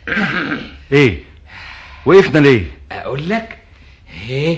ايه وقفنا ليه اقول لك ايه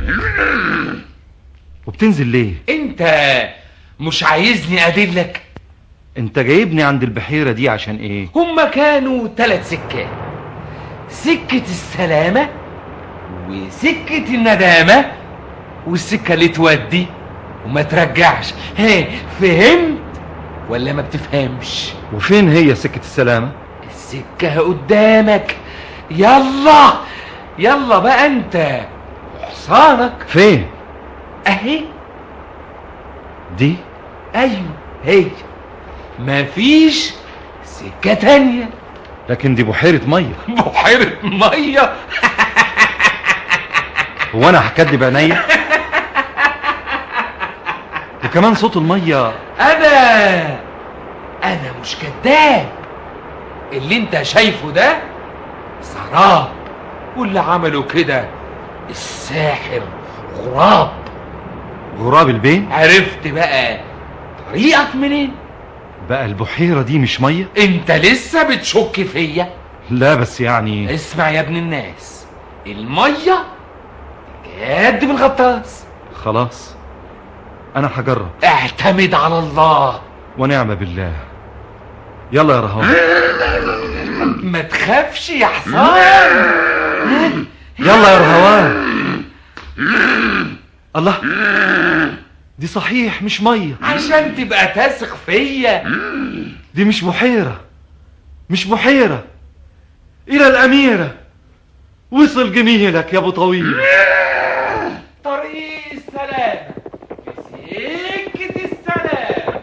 وبتنزل ليه انت مش عايزني ادلك انت جايبني عند البحيرة دي عشان ايه هما كانوا ثلاث سكات سكة السلامة وسكة الندامة والسكة اللي تودي وما ترجعش هي فهمت ولا ما بتفهمش وفين هي سكة السلامة السكة قدامك يلا يلا بقى انت حصانك فين اهي دي ايوه هي مفيش سكة تانية لكن دي بحيرة مية بحيرة مية هو انا هكدب عينيا وكمان صوت المية انا انا مش كذاب اللي انت شايفه ده سراب واللي عمله كده الساحر غراب غراب البين عرفت بقى طريقك منين بقى البحيرة دي مش مية انت لسه بتشك فيا لا بس يعني اسمع يا ابن الناس المية جد بالغطاس خلاص انا هجرب اعتمد على الله ونعم بالله يلا يا رهان ما تخافش يا حصان يلا يا رهوان الله دي صحيح مش مية عشان تبقى تثق فيا دي مش بحيرة مش بحيرة إلى الأميرة وصل جميلك يا أبو طويل طريق السلام في سكة السلام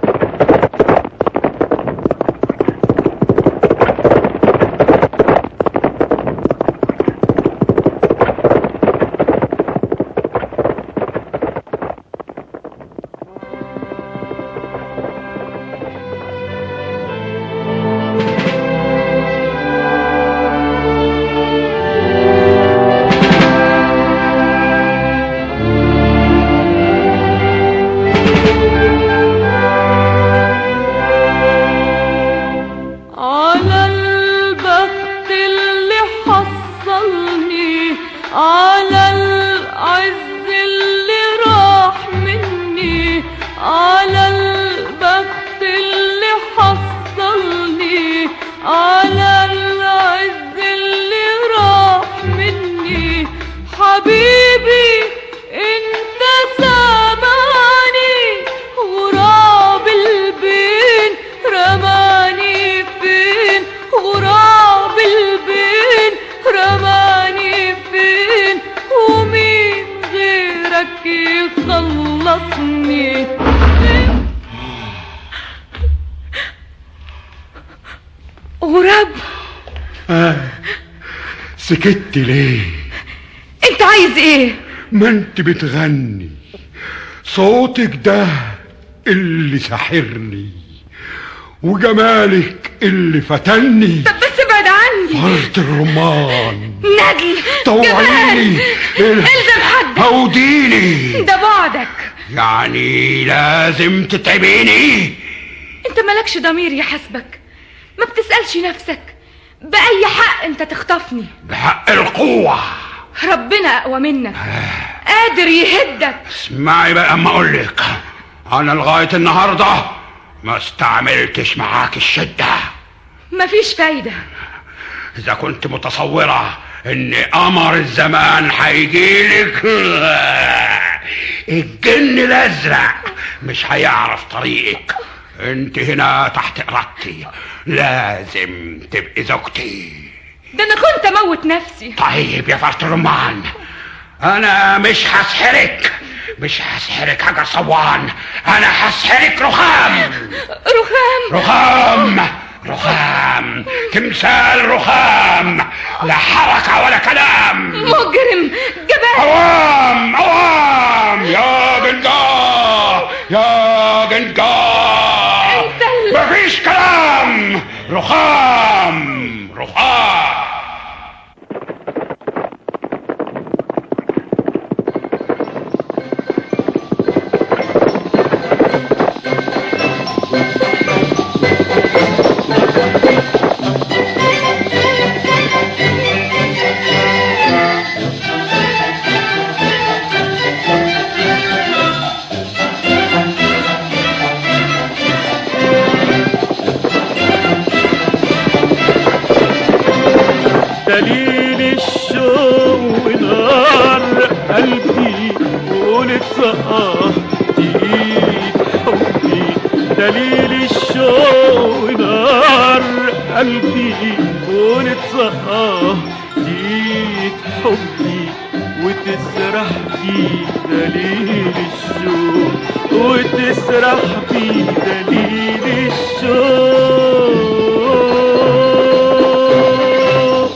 على البخت اللي حصلني على العز اللي راح مني على البخت اللي حصلني على العز اللي راح مني حبيبي انت سامعني غراب البين رماني فين غراب البين رماني فين ومين غيرك يخلصني غراب سكت ليه انت عايز ايه ما انت بتغني صوتك ده اللي ساحرني وجمالك اللي فتني طب بس ابعد عني فرط الرمان ندل طوعيني جمال الزم حدك هوديني ده بعدك يعني لازم تتعبيني انت مالكش ضمير يحاسبك ما بتسألش نفسك بأي حق انت تخطفني بحق القوة ربنا أقوى منك قادر يهدك اسمعي بقى اما اقولك انا لغاية النهاردة ما استعملتش معاك الشدة مفيش فايدة اذا كنت متصورة ان قمر الزمان هيجيلك الجن الازرق مش هيعرف طريقك انت هنا تحت ارادتي لازم تبقي زوجتي ده انا كنت اموت نفسي طيب يا فرط الرمان انا مش هسحرك مش هسحرك حجر صوان انا هسحرك رخام رخام رخام رخام تمثال رخام لا حركة ولا كلام مجرم جبان عوام عوام يا جنجاه يا جنجاه انت ال- مفيش كلام رخام رخام دليل الشوق ونار قلبي قولت اه ديك حبي دليل الشوق ونار قلبي قولت اه ديك حبي وتسرح في دليل الشوق وتسرح في دليل الشوق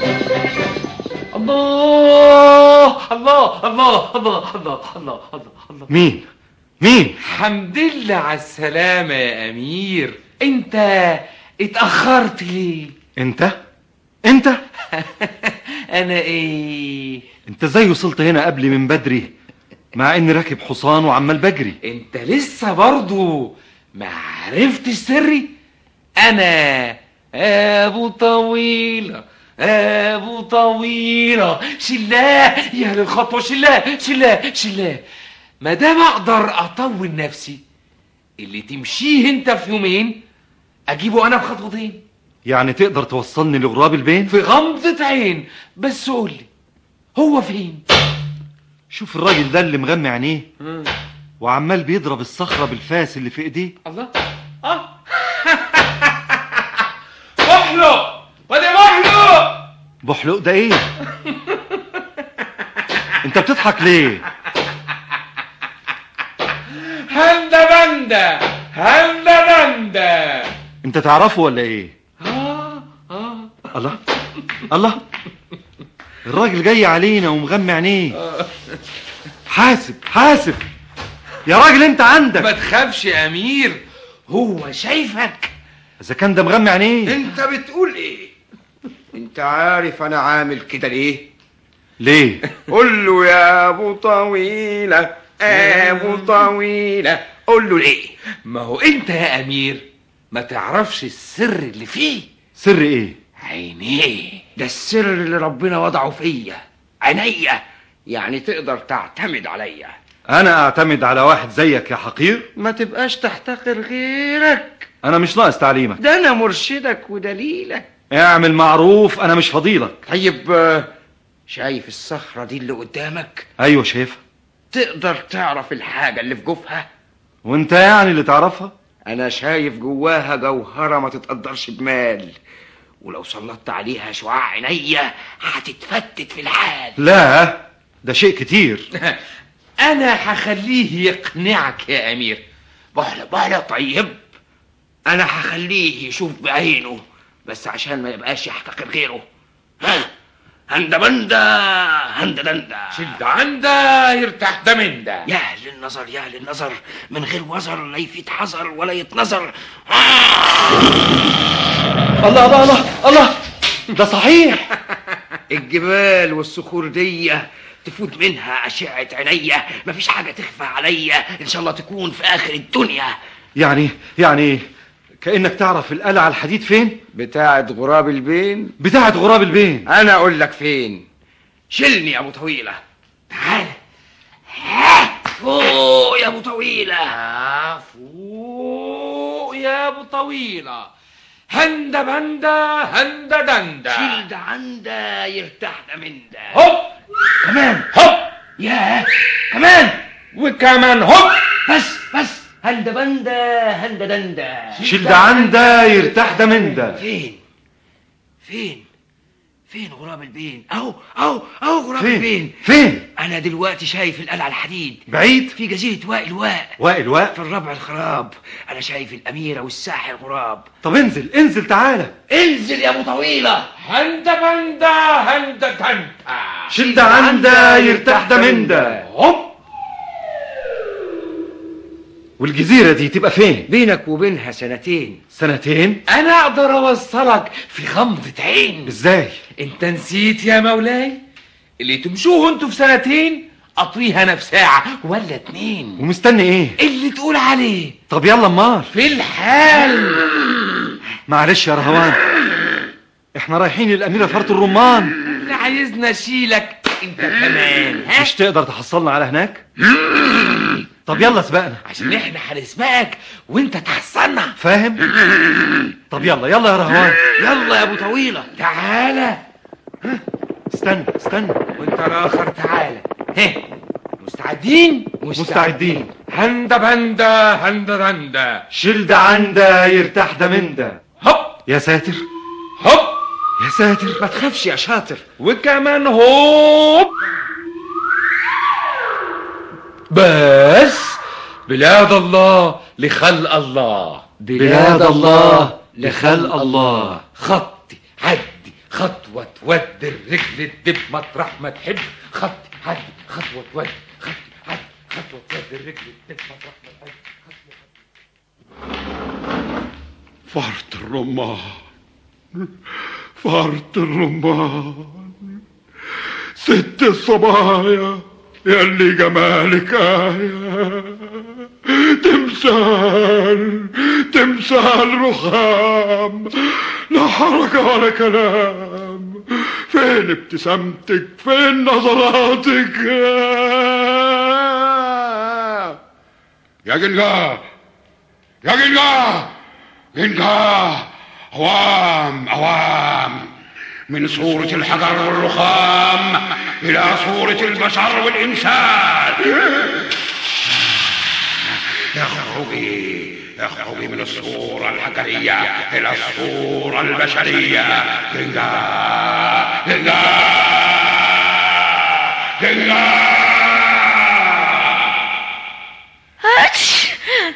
الله الله الله الله الله الله الله الله مين مين حمد لله على السلامة يا أمير أنت اتأخرت ليه؟ انت انت أنا إيه؟ انت ازاي وصلت هنا قبلي من بدري مع اني راكب حصان وعمال بجري أنت لسه برضو ما عرفتش سري؟ أنا أبو طويلة أبو طويلة شلاه يا للخطوة شلاه شلاه شلاه ما دام أقدر أطول نفسي اللي تمشيه أنت في يومين أجيبه أنا بخطوتين يعني تقدر توصلني لغراب البين في غمضة عين بس قول لي هو فين؟ شوف الراجل ده اللي مغمي عينيه وعمال بيضرب الصخرة بالفاس اللي في ايديه الله اه محلو ودي محلو بحلق ده ايه انت بتضحك ليه هندا بندا هندا بندا انت تعرفه ولا ايه اه اه الله الله الراجل جاي علينا ومغمي عينيه حاسب حاسب يا راجل انت ما عندك تخافش يا امير هو شايفك اذا كان ده مغمي عينيه انت بتقول ايه انت عارف انا عامل كده ليه ليه قول له يا ابو طويلة ابو طويلة قول له ليه ما هو انت يا امير ما تعرفش السر اللي فيه سر ايه عينيه ده السر اللي ربنا وضعه فيا عينيا يعني تقدر تعتمد عليا انا اعتمد على واحد زيك يا حقير ما تبقاش تحتقر غيرك انا مش ناقص تعليمك ده انا مرشدك ودليلك اعمل معروف انا مش فضيلك طيب آه، شايف الصخرة دي اللي قدامك ايوه شايفها تقدر تعرف الحاجة اللي في جوفها وانت يعني اللي تعرفها انا شايف جواها جوهرة ما تتقدرش بمال ولو سلطت عليها شعاع عينيا هتتفتت في الحال لا ده شيء كتير انا هخليه يقنعك يا امير بحلة بحلة طيب انا هخليه يشوف بعينه بس عشان ما يبقاش يحتقر غيره ها هندا بندا هندا دندا شد عنده يرتاح ده من ده يا للنظر يا للنظر من غير وزر لا يفيد حذر ولا يتنظر الله الله الله الله ده صحيح الجبال والصخور دي تفوت منها أشعة عينيا مفيش حاجة تخفى عليا إن شاء الله تكون في آخر الدنيا يعني يعني كأنك تعرف القلعة الحديد فين بتاعة غراب البين بتاعة غراب البين أنا أقول لك فين شيلني يا أبو طويلة تعال فوق يا أبو طويلة آه، فوق يا ابو طويلة هندا بندا هندا دندا شيل ده عنده يرتاح ده من ده هوب كمان هوب ياه كمان وكمان هوب بس بس هندا بندا هندا دندا شيل ده عن ده يرتاح ده من ده فين فين فين غراب البين اهو اهو اهو غراب فين البين فين انا دلوقتي شايف القلعه الحديد بعيد في جزيره وائل واء وائل واقف في الربع الخراب انا شايف الاميره والساحر غراب طب انزل انزل تعالى انزل يا ابو طويله هندا بندا هندا دندا شيل ده عن ده يرتاح ده من ده هوب والجزيرة دي تبقى فين بينك وبينها سنتين سنتين انا اقدر اوصلك في غمضة عين ازاي انت نسيت يا مولاي اللي تمشوه انتوا في سنتين اطويها انا في ساعة ولا اتنين ومستني ايه اللي تقول عليه طب يلا امال في الحال معلش يا رهوان احنا رايحين للأميرة فرط الرمان اللي عايزنا اشيلك انت كمان ها مش تقدر تحصلنا على هناك طب يلا سبقنا عشان احنا هنسبقك وانت تحصلنا فاهم طب يلا يلا يا رهوان يلا يا ابو طويله تعالى استنى استنى وانت الاخر تعالى هه مستعدين مستعدين. هندا بندا هندا دندا شيل ده عنده يرتاح ده من ده هوب يا ساتر هوب يا ساتر ما تخافش يا شاطر وكمان هوب بس بلاد الله لخلق الله بلاد الله لخلق الله خطي عدي خطوة تودي الرجل تدب مطرح ما تحب خطي عدي خطوة تودي خطي عدي خطوة تودي الرجل تدب مطرح ما تحب فرط الرمان فرط الرمان ست الصبايا يلي جمالك آية تمثال تمثال رخام لا حركة ولا كلام فين ابتسامتك فين نظراتك يا جنجا يا جنجا جنجا عوام عوام من صورة الحجر والرخام إلى صورة البشر والإنسان اخرجي اخرجي من الصورة الحجرية إلى الصورة البشرية جنجا جنجا جنجا أتش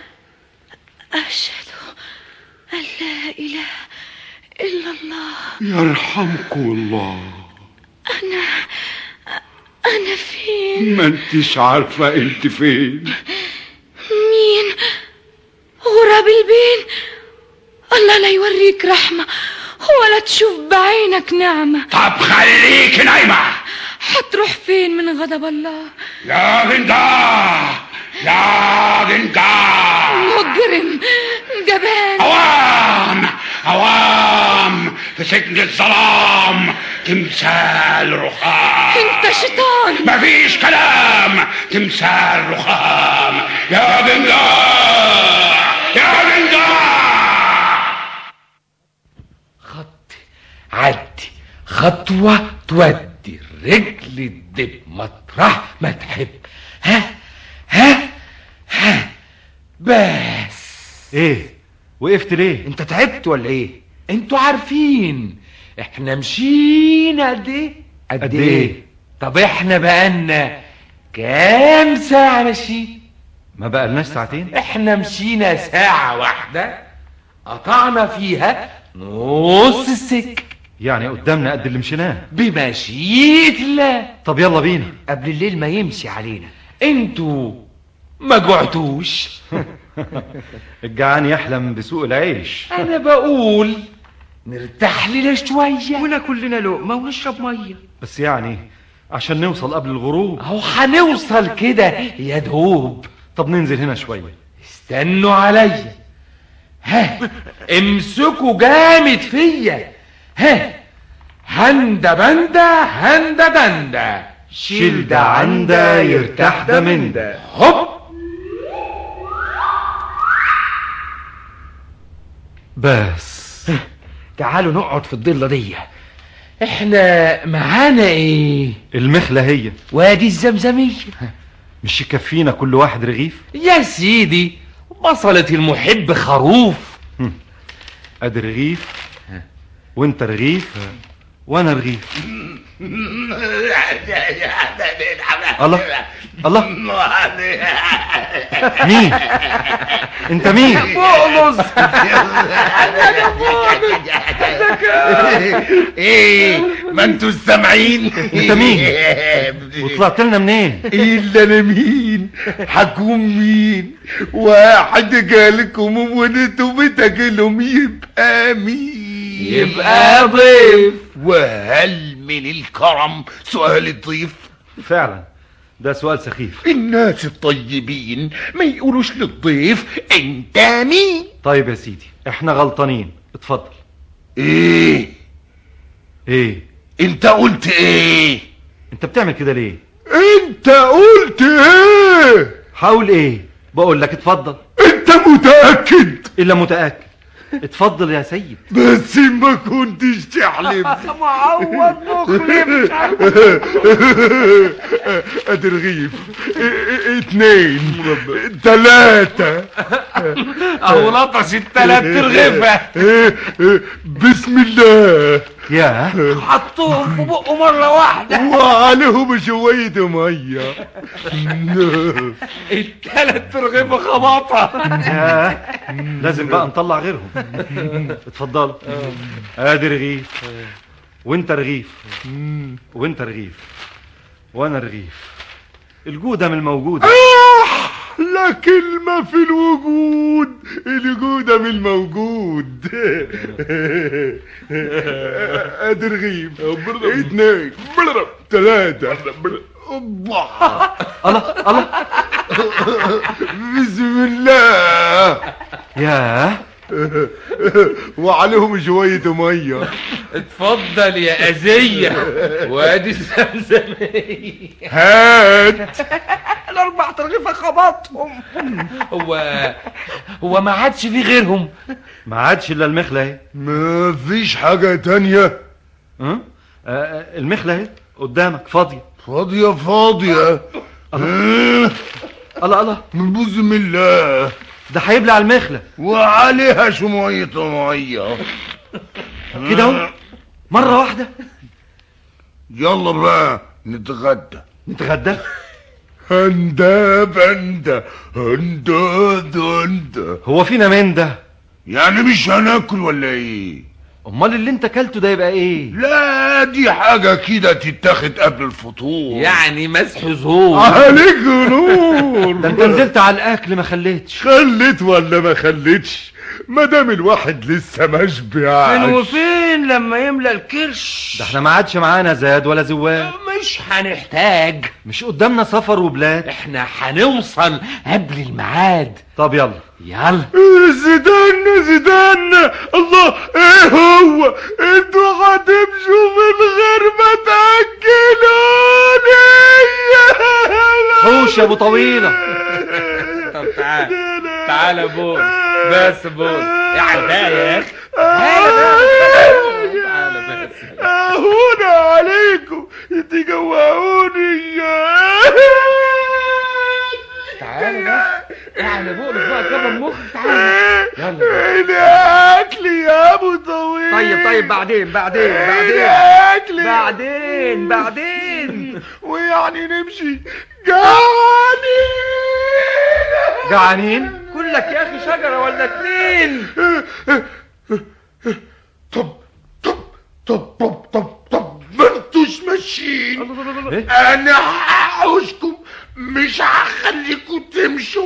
أشهد أن لا إله إلا الله يرحمكم الله أنا أنا فين ما انتش عارفة انت فين مين غراب البين الله لا يوريك رحمة ولا تشوف بعينك نعمة طب خليك نايمة حتروح فين من غضب الله يا جنجا يا جنجا مجرم جبان عوام عوام في سجن الظلام تمثال رخام انت شيطان مفيش كلام تمثال رخام يا جنجا يا جنجا خطي عدي خطوة تودي الرجل تدب مطرح ما تحب ها ها ها بس ايه وقفت ليه انت تعبت ولا ايه انتوا عارفين احنا مشينا قد ايه قد ايه طب احنا بقالنا كام ساعة ماشيين ما بقالناش ساعتين احنا مشينا ساعة واحدة قطعنا فيها نص السكة يعني قدامنا قد اللي مشيناه بمشيئة الله طب يلا بينا قبل الليل ما يمشي علينا انتوا ما جوعتوش الجعان يحلم بسوق العيش انا بقول نرتاح لنا شوية وناكل لنا لقمة ونشرب مية بس يعني عشان نوصل قبل الغروب اهو هنوصل كده يا دوب طب ننزل هنا شوية استنوا عليا ها امسكوا جامد فيا ها هندا بندا هندا دندا شيل ده عنده يرتاح ده من ده هوب بس تعالوا نقعد في الضلة دي احنا معانا ايه المخلة هي وادي الزمزمية مش يكفينا كل واحد رغيف يا سيدي وصلت المحب خروف ادي رغيف وانت رغيف وانا رغيف الله الله مين انت مين بولس ايه ما انتوا سامعين انت مين وطلعت لنا منين الا انا مين حكون مين واحد جالكم وانتوا بتاكلهم يبقى مين يبقى ضيف وهل من الكرم سؤال الضيف فعلا ده سؤال سخيف الناس الطيبين ما يقولوش للضيف انت مين طيب يا سيدي احنا غلطانين اتفضل ايه ايه انت قلت ايه انت بتعمل كده ليه انت قلت ايه حاول ايه بقول لك اتفضل انت متأكد الا متاكد اتفضل يا سيد بس ما كنتش تحلم معوض مخلف ادي رغيف اتنين تلاتة اهو لطش التلات ترغفة بسم الله يا حطوهم في بقه مرة واحدة وعليهم شوية مية التلات ترغفة خبطها يا لازم بقى نطلع غيرهم اتفضلوا ادي رغيف وانت رغيف وانت رغيف وانا رغيف الجودة من الموجودة لا كلمة في الوجود الجودة من الموجود ادي رغيف اتنين تلاتة الله الله بسم الله يا وعليهم شوية مية اتفضل يا أذية وادي الزمزمية هات الاربع ترغفة خبطهم هو هو ما عادش في غيرهم ما عادش الا المخلة اهي ما فيش حاجة تانية ها؟ آه، المخلة اهي قدامك فاضية فاضية فاضية آه، الله الله بسم الله ده هيبلع المخلة وعليها شوية مية كده اهو مرة واحدة يلا بقى نتغدى نتغدى هندا بندا هندا دندا هو فينا من ده يعني مش هناكل ولا ايه امال اللي انت اكلته ده يبقى ايه لا دي حاجة كده تتاخد قبل الفطور يعني مسح زهور عليك نور ده انت نزلت على الاكل ما خليتش خليت ولا ما خليتش ما دام الواحد لسه ما فين شبعش وفين لما يملى الكرش ده احنا ما عادش معانا زاد ولا زواد مش هنحتاج مش قدامنا سفر وبلاد احنا هنوصل قبل الميعاد طب يلا يلا زيدان زيدان الله ايه هو انتوا هتمشوا من غير ما تاكلوني حوش يا ابو طويلة طب تعال تعال يا بوس بس بوس يا عداية يا اخي تعال بس اهون عليكم تجوعوني تعال بس تعال يا بوس بقى كبر مخك تعال يلا الاكل يا ابو طويل طيب طيب بعدين بعدين بعدين الاكل بعدين بعدين ويعني نمشي جعانين جعانين كلك يا اخي شجرة ولا اتنين طب طب طب طب طب طب ما انتوش ماشيين ايه انا هحوشكم مش هخليكم تمشوا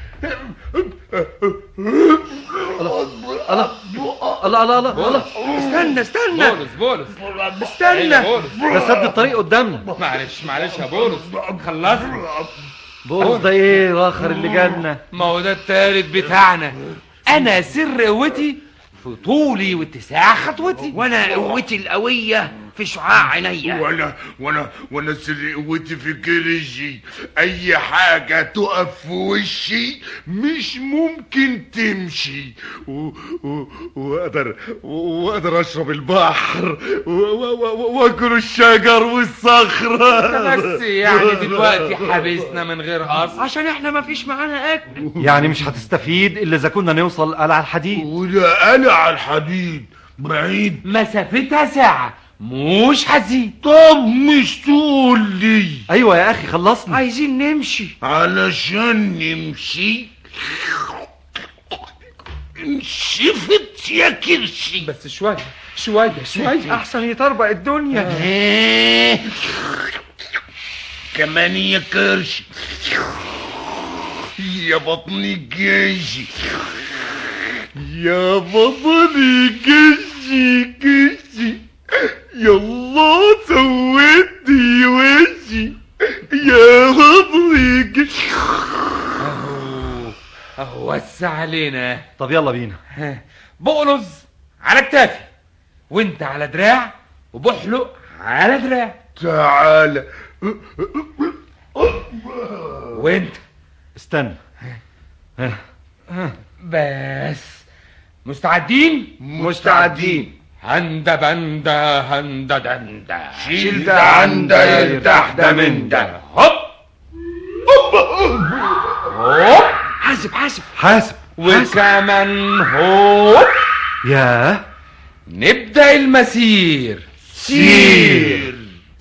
الله الله الله الله الله استنى استنى بولس بولس استنى بولس ده سد الطريق قدامنا معلش معلش يا بولس خلصنا بولس ده ايه الاخر اللي جالنا ما هو ده التالت بتاعنا انا سر قوتي في طولي واتساع خطوتي وانا قوتي القوية في شعاع عينيا وانا وانا وانا سر قوتي في كرشي اي حاجة تقف في وشي مش ممكن تمشي و- و- واقدر واقدر اشرب البحر و- و- و- واكل الشجر والصخرة بس يعني دلوقتي حبسنا من غير قصر عشان احنا ما فيش معانا اكل يعني مش هتستفيد الا اذا كنا نوصل قلعة الحديد ولا قلع الحديد بعيد مسافتها ساعة مش هزيد طب مش تقول لي ايوه يا اخي خلصنا عايزين نمشي علشان نمشي انشفت يا كرشي بس شوية شوية شوية احسن يطربق الدنيا إيه؟ كمان يا كرشي يا بطني جيشي يا بطني جيشي جيشي يلا سويتي وشي يا بطني جيشي اهو اهو وسع علينا طب يلا بينا ها، بقلز على كتافي وانت على دراع وبحلق على دراع تعال وانت استنى ها. بس مستعدين مستعدين هندا بندا هندا دندا شيل ده عنده يرتاح ده من ده هوب هوب حاسب حاسب حاسب حاسب وكمان هوب ياه نبدأ المسير سير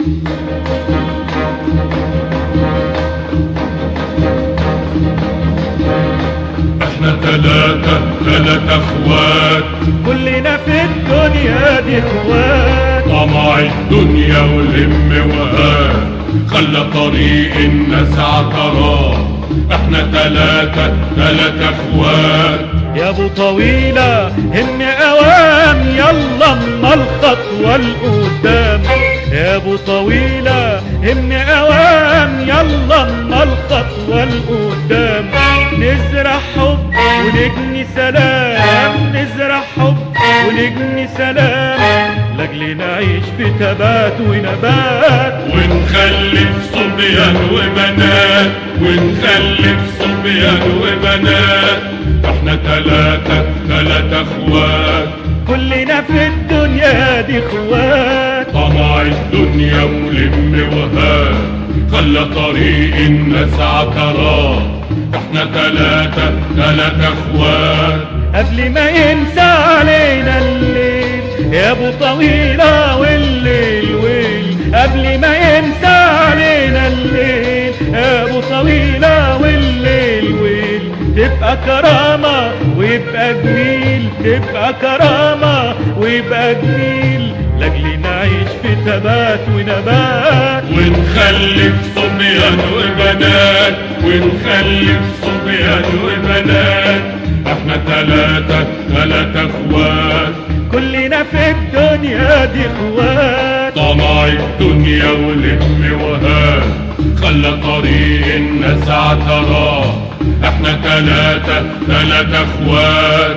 احنا تلاتة تلاتة اخوات كلنا في الدنيا دي اخوات طمع الدنيا والهم وهات خلى طريق الناس عطرات احنا تلاتة تلاتة اخوات يا ابو طويلة هم اوام يلا اما الخطوة لقدام يا ابو طويلة هم اوام يلا اما الخطوة لقدام نزرع حب ونجني سلام نزرع حب ونجني سلام لاجل نعيش في تبات ونبات ونخلف صبيان وبنات ونخلف صبيان وبنات احنا تلاتة تلاتة اخوات كلنا في الدنيا دي اخوات طمع الدنيا ولم وهات خلى طريق الناس عطرات احنا تلاتة تلاتة اخوات قبل ما ينسى علينا الليل يا ابو طويلة والليل ويل قبل ما ينسى علينا الليل يا ابو طويلة والليل ويل تبقى كرامة ويبقى جميل تبقى كرامة ويبقى جميل لاجل نعيش في تبات ونبات ونخلف صبيان وبنات ونخلف صبيان وبنات احنا تلاتة تلاتة اخوات كلنا في الدنيا دي اخوات طمع الدنيا ولم وهات خلى طريق الناس عثرات احنا تلاتة تلاتة اخوات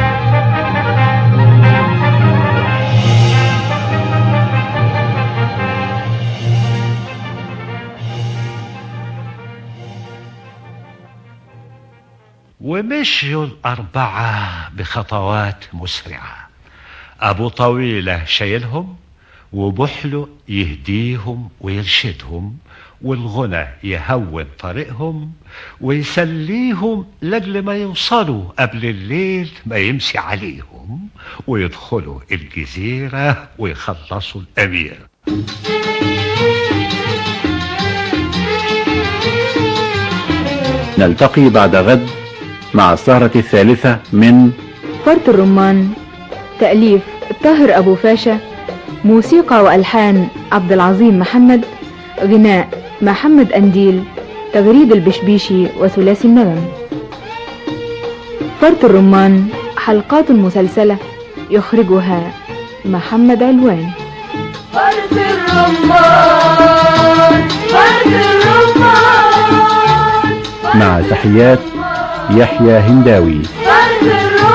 ومشيوا الأربعة بخطوات مسرعة أبو طويلة شايلهم وبحله يهديهم ويرشدهم والغنى يهون طريقهم ويسليهم لجل ما يوصلوا قبل الليل ما يمسي عليهم ويدخلوا الجزيرة ويخلصوا الأمير نلتقي بعد غد مع السهرة الثالثة من فرط الرمان تأليف طاهر أبو فاشا موسيقى وألحان عبد العظيم محمد غناء محمد أنديل تغريد البشبيشي وثلاثي النغم فرط الرمان حلقات مسلسلة يخرجها محمد علوان فرط الرمان فرط الرمان مع تحيات يحيى هنداوي فرط الرمان